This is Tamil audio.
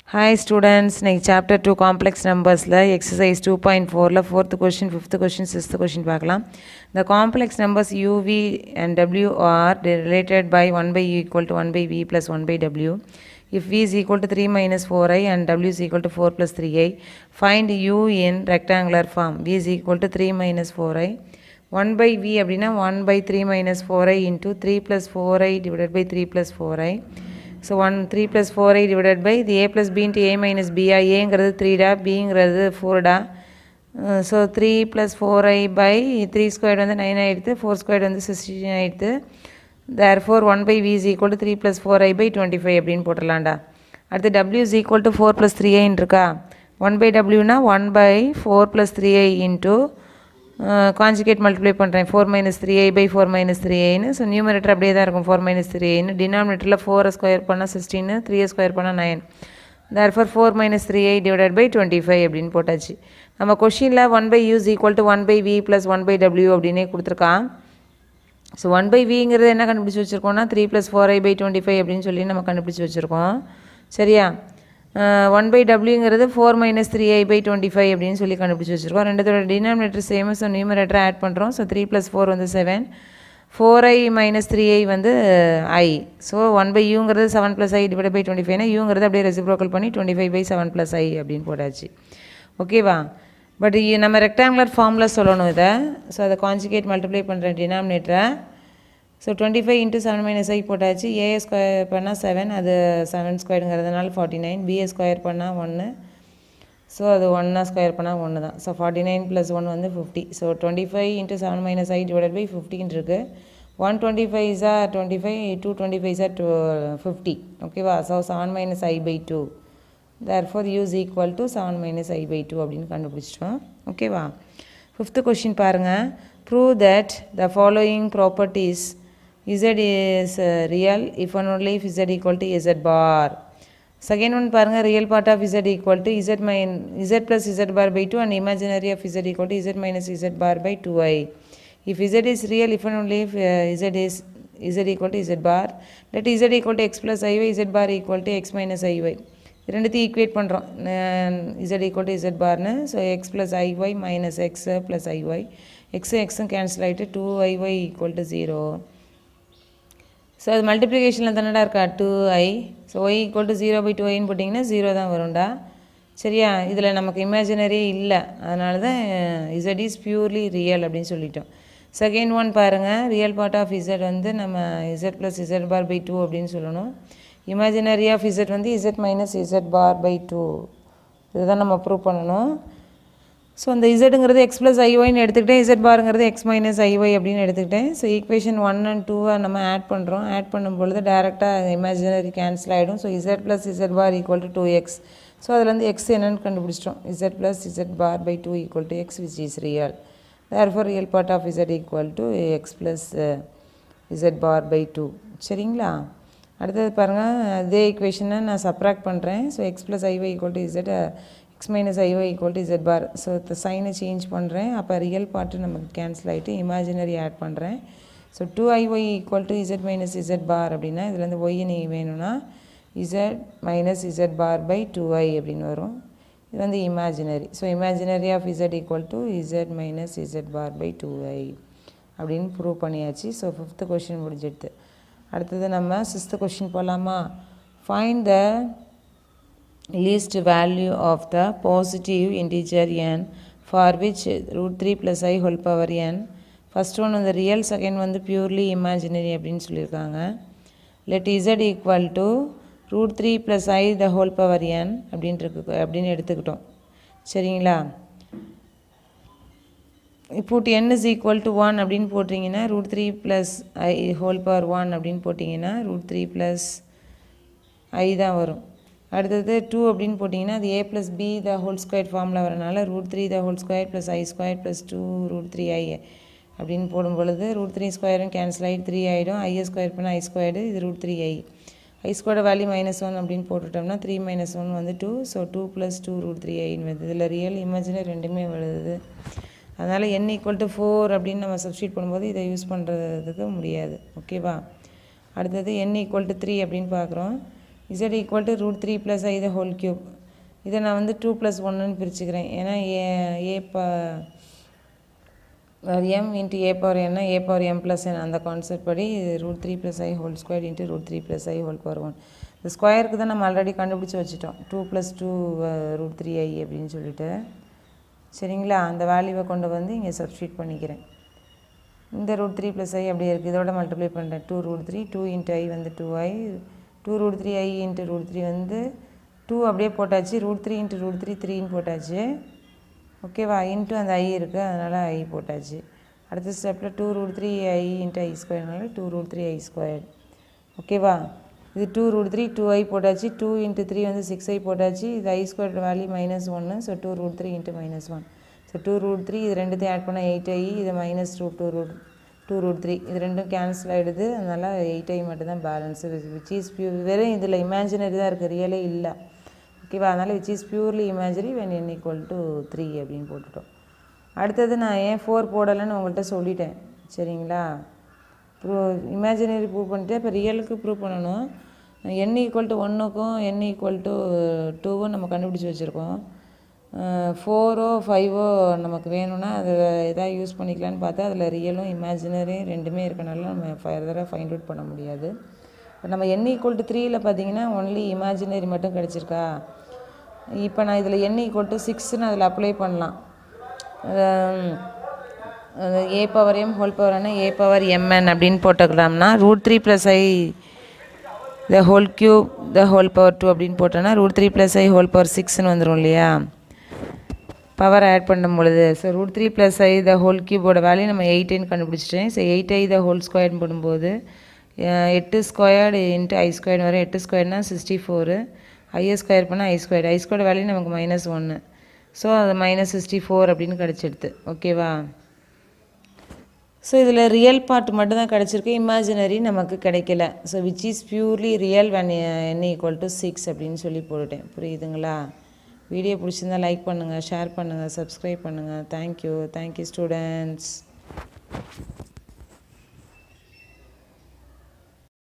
ஹாய் ஸ்டூடெண்ட்ஸ் இன்னைக்கு சாப்டர் டூ காம்ப்ளெக்ஸ் நம்பர்ஸில் எக்ஸசைஸ் டூ பாயிண்ட் ஃபோரில் fourth question fifth question sixth question பார்க்கலாம் the complex numbers u v and w are related by 1 by u equal to 1 by v plus 1 by w if v is equal to 3 minus 4i and w is equal to 4 plus 3i find u in rectangular form v is equal to 3 minus 4i 1 by v அப்படின்னா 1 by 3 minus 4i into 3 plus 4i divided by 3 plus 4i so one three plus four i divided by இது a plus b into a minus b ஏங்கிறது த்ரீடா பிங்கிறது ஃபோர்டா so three plus four i by three square வந்து நைன் ஆகிடுது ஃபோர் ஸ்கொயர் வந்து சிக்ஸ்டீன் ஆகிடுது therefore one by v is equal to three plus four i by twenty five அப்படின்னு போட்டுடலாம்டா அடுத்து டபிள்யூ is equal to four plus three ஐன்னு இருக்கா one by டபிள்யூனா one by four plus three i into conjugate multiply பண்ணுறேன் four minus three i by four minus three ஐன்னு ஸோ நியூமரேட்டர் அப்படியே தான் இருக்கும் ஃபோர் மைனஸ் த்ரீ ஐன்னு டினாமினேட்டரில் ஃபோரை ஸ்கொயர் பண்ணால் சிக்ஸ்டீன் த்ரீ ஸ்கொயர் பண்ணால் nine therefore four minus three i divided by twenty five அப்படின்னு போட்டாச்சு நம்ம கொஷினில் one by u's equal to one by v plus one by டபிள்யூ அப்படின்னே கொடுத்துருக்கான் ஸோ ஒன் பை விங்கிறது என்ன கண்டுபிடிச்சி வச்சுருக்கோம்னா three plus four i by twenty five அப்படின்னு சொல்லி நம்ம கண்டுபிடிச்சி வச்சுருக்கோம் சரியா ஒன் பை டபிள்யூங்கிறது four minus three i by twenty five அப்படின்னு சொல்லி கண்டுபிடிச்சி வச்சுருக்கோம் ரெண்டுத்தோட denominator same so numerator add பண்ணுறோம் ஸோ த்ரீ ப்ளஸ் ஃபோர் வந்து seven four i minus three i வந்து ஐ ஸோ ஒன் பை யூங்கிறது seven plus i divide by twenty ஃபைவ்னா யூங்கிறது அப்படியே ரெசிப்ரோக்கல் பண்ணி twenty five by seven plus i அப்படின்னு போட்டாச்சு ஓகேவா பட் நம்ம ரெக்டாங்குலர் ஃபார்மில் சொல்லணும் இதை ஸோ அதை கான்ஜுகேட் மல்டிப்ளை பண்ணுறேன் டினாமினேட்டரை so twenty five into seven minus i போட்டாச்சு ஏஏ ஸ்கொயர் பண்ணால் செவன் அது செவன் ஸ்கொயருங்கிறதுனால ஃபார்ட்டி நைன் பிஏ ஸ்கொயர் பண்ணால் ஒன்று ஸோ அது ஒன்னா ஸ்கொயர் பண்ணால் ஒன்று தான் so forty nine plus one வந்து fifty so twenty five into seven minus i divide by ஃபிஃப்டின் இருக்குது one twenty five sir twenty five two twenty five sir two fifty ஓகேவா so seven minus i by two there therefore u's equal to seven minus i by two அப்படின்னு கண்டுபிடிச்சிட்டோம் ஓகேவா ஃபிஃப்த்து கொஷின் பாருங்கள் prove that the following properties z is uh, real if and only if z equal to z bar second one பாருங்க real part of z equal to z min z plus z bar by 2 and imaginary of z equal to z minus z bar by 2i if z is real if and only if uh, z is z equal to z bar let z equal to x plus iy z bar equal to x minus iy ரெண்டுத்தையும் ஈக்குவேட் பண்ணுறோம் z equal to z பார்னு so x plus i y minus x plus i y எக்ஸும் எக்ஸும் கேன்சல் ஆகிட்டு two i y equal to zero so அது மல்டிப்ளிகேஷனில் தானடா இருக்கா two i so y equal to zero by two ஐன்னு போட்டிங்கன்னா ஜீரோ தான் வரும்டா சரியா இதில் நமக்கு இமேஜினரி இல்லை அதனால தான் இசட் இஸ் பியூர்லி ரியல் அப்படின்னு சொல்லிட்டோம் செகண்ட் ஒன் பாருங்கள் ரியல் பார்ட் ஆஃப் இசட் வந்து நம்ம z plus z bar by two அப்படின்னு சொல்லணும் இமேஜினரி ஆஃப் இசட் வந்து z minus z bar by two இதுதான் நம்ம ப்ரூவ் பண்ணணும் ஸோ அந்த இசட்டுங்கிறது எக்ஸ் ப்ளஸ் ஐஒய்னு எடுத்துக்கிட்டேன் இசட் பாருங்கிறது எக்ஸ் மைனஸ் ஐஒய் அப்படின்னு எடுத்துக்கிட்டேன் ஸோ ஈக்குவேஷன் ஒன் அண்ட் டூவை நம்ம ஆட் பண்ணுறோம் ஆட் பண்ணும் பொழுது டேரெக்டாக இமேஜினரி கேன்சல் ஆகிடும் so z plus z bar equal to two x so அதுலேருந்து எக்ஸ் என்னென்னு கண்டுபிடிச்சிட்டோம் z plus z bar by two equal to x which is real therefore real part of z equal to x plus z bar by two சரிங்களா அடுத்தது பாருங்கள் அதே ஈக்குவேஷனை நான் சப்ராக்ட் பண்ணுறேன் so x plus i y equal to z x minus i y equal to z bar so இந்த சைனை சேஞ்ச் பண்ணுறேன் அப்போ ரியல் பார்ட்டு நமக்கு கேன்சல் ஆகிட்டு இமேஜினரி ஆட் பண்ணுறேன் so two i y equal to z minus z bar அப்படின்னா இதுலேருந்து ஒய் நீ வேணும்னா z minus z bar by two i அப்படின்னு வரும் இது வந்து imaginary so imaginary of z equal to z minus z bar by two i அப்படின்னு ப்ரூவ் பண்ணியாச்சு ஸோ ஃபிஃப்த்து கொஷின் முடிஞ்சிடுது அடுத்தது நம்ம சிக்ஸ்த்து கொஷின் போகலாமா find the least value of the positive integer n for which root 3 plus i whole power n first one வந்து real second வந்து purely imaginary அப்படின்னு சொல்லியிருக்காங்க let z equal to root 3 plus i the whole power n அப்படின்னு இருக்கு அப்படின்னு எடுத்துக்கிட்டோம் சரிங்களா put n is equal to 1 அப்படின்னு போட்டிங்கன்னா root 3 plus i whole power 1 அப்படின்னு போட்டிங்கன்னா root 3 plus i தான் வரும் அடுத்தது டூ அப்படின்னு போட்டிங்கன்னா அது a plus b the whole square ஃபார்மில் வரனால root three the whole square plus i square plus two root three i அப்படின்னு போடும் பொழுது ரூட் த்ரீ ஸ்கொயரும் கேன்சல் ஆகிட்டு த்ரீ ஆகிடும் ஐஏ ஸ்கொயர் பண்ணால் ஐ ஸ்கொயர்டு இது root three i i square value minus one அப்படின்னு போட்டுட்டோம்னா த்ரீ மைனஸ் ஒன் வந்து two so two plus two root three ஐன்னு வருது இதில் ரியல் இமேஜினரி ரெண்டுமே வருது அதனால் என் ஈக்குவல் டு ஃபோர் அப்படின்னு நம்ம சப்ஸ்டியூட் பண்ணும்போது இதை யூஸ் பண்ணுறதுக்கு முடியாது ஓகேவா அடுத்தது என் ஈக்குவல் டு த்ரீ அப்படின்னு பார்க்குறோம் z equal to root three plus i the whole cube இதை நான் வந்து டூ ப்ளஸ் ஒன்றுன்னு பிரிச்சுக்கிறேன் ஏன்னா ஏ ஏ ப எம் இன்ட்டு ஏ பவர் என்ன a power m plus n அந்த கான்செப்ட் படி root three plus i whole square into root three plus i whole power one இந்த ஸ்கொயருக்கு தான் நம்ம ஆல்ரெடி கண்டுபிடிச்சி வச்சுட்டோம் two plus two root three i அப்படின்னு சொல்லிட்டு சரிங்களா அந்த வேல்யூவை கொண்டு வந்து இங்கே சப்ஸ்டியூட் பண்ணிக்கிறேன் இந்த ரூட் த்ரீ ப்ளஸ் ஐ அப்படியே இருக்குது இதோட மல்டிப்ளை பண்ணுறேன் two root three two into i வந்து two i two root three i into root three வந்து டூ அப்படியே போட்டாச்சு root three into root three த்ரீன்னு போட்டாச்சு ஓகேவா இன்ட்டு அந்த ஐ இருக்குது அதனால் ஐ போட்டாச்சு அடுத்த ஸ்டெப்பில் two root three i into i ஸ்கொயர்னால two root three i square ஓகேவா இது two root three two i போட்டாச்சு டூ இன்ட்டு த்ரீ வந்து சிக்ஸ் ஐ போட்டாச்சு இது ஐ ஸ்கொயர் வேல்யூ மைனஸ் ஒன்று so two root three into minus one so two root three இது ரெண்டுத்தையும் ஆட் பண்ணால் எயிட் ஐ இது minus two two root two root three இது ரெண்டும் கேன்சல் ஆகிடுது அதனால் எயிட் ஐ மட்டும் தான் பேலன்ஸு விச் இஸ் பியூ வெறும் இதில் இமேஜினரி தான் இருக்குது ரியலே இல்லை ஓகேவா அதனால் which is purely imaginary when n equal to three அப்படின்னு போட்டுட்டோம் அடுத்தது நான் ஏன் ஃபோர் போடலைன்னு உங்கள்கிட்ட சொல்லிட்டேன் சரிங்களா ப்ரூ இமேஜினரி ப்ரூவ் பண்ணிட்டு இப்போ ரியலுக்கு ப்ரூவ் பண்ணணும் என் ஈக்குவல் டு ஒன்றுக்கும் என் ஈக்குவல் டு டூவும் நம்ம கண்டுபிடிச்சி வச்சுருக்கோம் ஃபோரோ ஃபைவோ நமக்கு வேணும்னா அது எதாவது யூஸ் பண்ணிக்கலான்னு பார்த்தா அதில் ரியலும் இமேஜினரியும் ரெண்டுமே இருக்கனால நம்ம ஃபர்தராக ஃபைண்ட் அவுட் பண்ண முடியாது இப்போ நம்ம என் ஈக்குவல் டு த்ரீயில் பார்த்தீங்கன்னா ஒன்லி இமேஜினரி மட்டும் கிடச்சிருக்கா இப்போ நான் இதில் என் ஈக்குவல் டு சிக்ஸ்னு அதில் அப்ளை பண்ணலாம் a power m whole power என்ன ஏ பவர் எம்என் அப்படின்னு போட்டுக்கலாம்னா root three plus i the whole cube the whole power two அப்படின்னு போட்டோன்னா root three plus i whole power சிக்ஸ்னு வந்துடும் இல்லையா பவர் ஆட் பண்ணும் பொழுது so root three plus i the whole க்யூபோட வேல்யூ நம்ம எயிட்டுன்னு கண்டுபிடிச்சிட்டேன் so eight i the whole ஸ்கொயர்னு போடும்போது எட்டு ஸ்கொயர்டு இன்ட்டு ஐ ஸ்கொயர் வரும் எட்டு ஸ்கொயர்னால் சிக்ஸ்டி ஃபோரு ஐஏ ஸ்கொயர் பண்ணால் i square i square value நமக்கு மைனஸ் ஒன்று ஸோ அது மைனஸ் சிக்ஸ்டி ஃபோர் அப்படின்னு கிடச்சிடுது ஓகேவா ஸோ இதில் ரியல் பார்ட் மட்டும் தான் கிடச்சிருக்கு இமேஜினரி நமக்கு கிடைக்கல so which is purely real when n equal to six அப்படின்னு சொல்லி போட்டுட்டேன் புரியுதுங்களா வீடியோ பிடிச்சிருந்தா லைக் பண்ணுங்கள் ஷேர் பண்ணுங்கள் சப்ஸ்கிரைப் பண்ணுங்கள் தேங்க்யூ தேங்க்யூ ஸ்டூடெண்ட்ஸ்